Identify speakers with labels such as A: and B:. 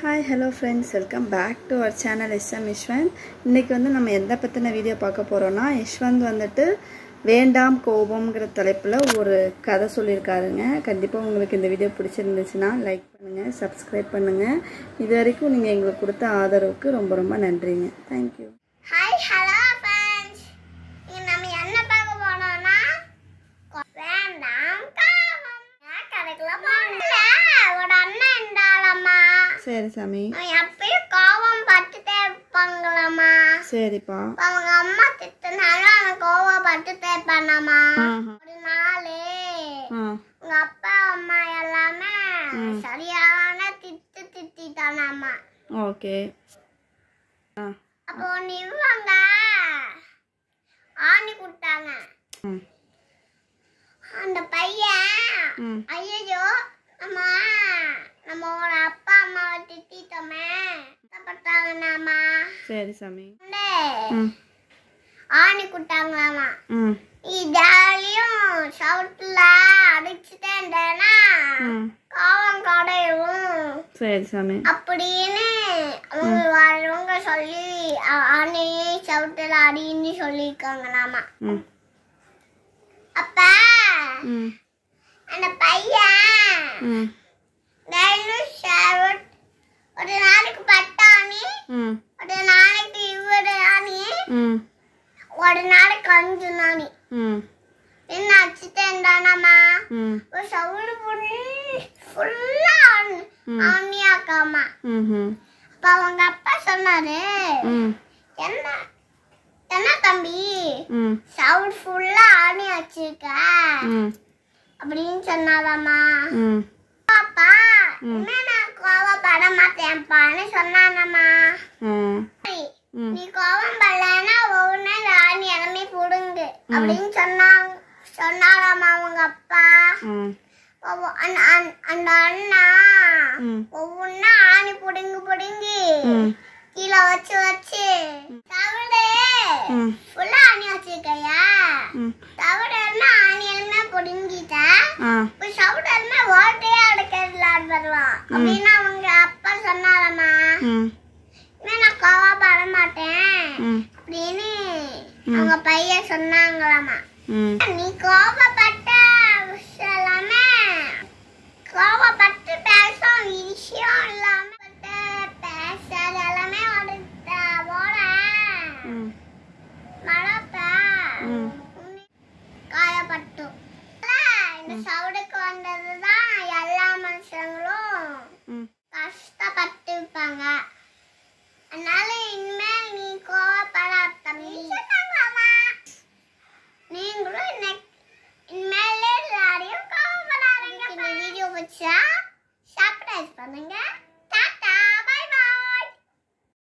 A: Hi hello friends welcome back to our channel SM Yashwant இன்றைக்கி வந்து நம்ம எந்த பற்றின வீடியோ பார்க்க போகிறோன்னா யஷ்வந்த் வந்துட்டு வேண்டாம் கோபம்ங்கிற தலைப்பில் ஒரு கதை சொல்லியிருக்காருங்க கண்டிப்பாக உங்களுக்கு இந்த வீடியோ பிடிச்சிருந்துச்சுன்னா லைக் பண்ணுங்கள் சப்ஸ்கிரைப் பண்ணுங்கள் இது வரைக்கும் நீங்கள் எங்களுக்கு கொடுத்த ஆதரவுக்கு ரொம்ப ரொம்ப நன்றிங்க தேங்க்யூ
B: ஹாய் ஹலோ ஃப்ரெண்ட்ஸ் இங்க நம்ம என்ன பார்க்க போறோம்னா கொ- வேண்டாம் காமம் ஏன் கடைக்குள்ள போகல ஒரு அண்ணன் இருந்தாலம்மா
A: சரி சாமி
B: அவன் எப்பயும் கோவம் பட்டுட்டே இருப்பாங்களாம்மா
A: சரிப்பா
B: அவங்க அம்மா திட்டினாலும் அவன் கோவம் பட்டுட்டே இருப்பானாமா
A: ஆஹா.
B: ஒரு நாள்
A: ஆ
B: உங்க அப்பா அம்மா எல்லாமே சரியான திட்டு திட்டானாமா
A: ஓகே ஆ
B: அப்போ ஒன்று இவங்க ஆணி கொடுத்தாங்க
A: ம்
B: அந்த பையன்
A: ம்
B: ஐயோ நம்ம நம்ம ஒரு அப்பா அம்மாவை திட்டோமே கஷ்டப்பட்டாங்கண்ணாமா
A: சரி சாமி
B: வந்து
A: ம்
B: ஆணி கொடுத்தாங்களாமா
A: ம்
B: நீ ஜாலியும் சவுட்டில் அடிச்சுட்டே இருந்தேன்னா
A: ம்
B: காவம் கடையும்
A: சரி சாமி
B: அப்படின்னு அவங்க வரவங்க சொல்லி அ- ஆணையே சவுட்டில் அடின்னு சொல்லியிருக்காங்களாமா
A: ம்
B: அப்ப
A: ம்
B: அந்த பையன்
A: ம்
B: டெய்லியும் ஷவுட் ஒரு நாளைக்கு பட்டாணி
A: ம்
B: ஒரு நாளைக்கு இவ்வளவு ஆணி
A: ம்
B: ஒரு நாளைக்கு அஞ்சு நாணி
A: ம்
B: என்ன அச்சுட்டே இருந்தானாமா
A: ம்
B: ஒரு சவுடு ஃபுல் ஃபுல்லா ஆணியாக்காமா
A: ம்ஹும்.
B: அப்ப அவங்க அப்பா சொன்னாரு
A: ம்
B: என்ன என்ன தம்பி
A: ம்
B: சவுட் ஃபுல்லா ஆணி வச்சிருக்க
A: ம்
B: அப்படின்னு சொன்னாதாம்மா
A: ம்
B: பாப்பா இனிமே நான் கோவப்பட மாட்டேன்ப்பான்னு சொன்னானம்மா
A: ம் ம்
B: நீ கோவம் படலன்னா ஒவ்வொன்றே ராணி எல்லாமே புடுங்கு அப்படின்னு சொன்னாங்க சொன்னாராமா அவங்க அப்பா
A: ம்
B: ஒவ்வொ- அந்த அந்த- அந்த அண்ணா
A: ம்
B: ஒவ்வொன்றா ஆணி புடுங்கு புடுங்கி
A: ம்
B: கீழே வச்சு வச்சு தவிடு
A: ம்
B: ஃபுல்லா ஆணி வச்சிருக்கையா
A: ம்
B: தவிடு என்ன ஆணி எல்லாமே புடுங்கிட்ட
A: ஆ
B: இப்போ சவுடு எல்லாமே ஓட்டையா எடுக்கிறதுலான்னு வருவான் அப்படின்னு அவங்க அப்பா சொன்னாராமா
A: ம்
B: இனிமே நான் கோவப்பட மாட்டேன்
A: ம்
B: அப்படின்னு அவங்க பையன் சொன்னாங்களாமா
A: ம்
B: நீ கோவப்பட்ட விஷயம் எல்லாமே கோவப்பட்டு பேசும் விஷயம் இல்லாம பட்டு பேசுறது எல்லாமே ஒரு ஓட
A: ம்
B: மழப்ப
A: ம்.
B: காயப்பட்டு இந்த சவுடுக்கு வந்ததுதான் எல்லா மனுஷங்களும்
A: ம்
B: கஷ்டப்பட்டு இருப்பாங்க அதனால இனிமேல் நீ கோவப்படாத தம்பி நீங்களும் இன்னைக்கு இனிமேல் யாரையும் கோவப்படாதீங்க இந்த வீடியோ பிடிச்சா சப்ஸ்கிரைப் பண்ணுங்க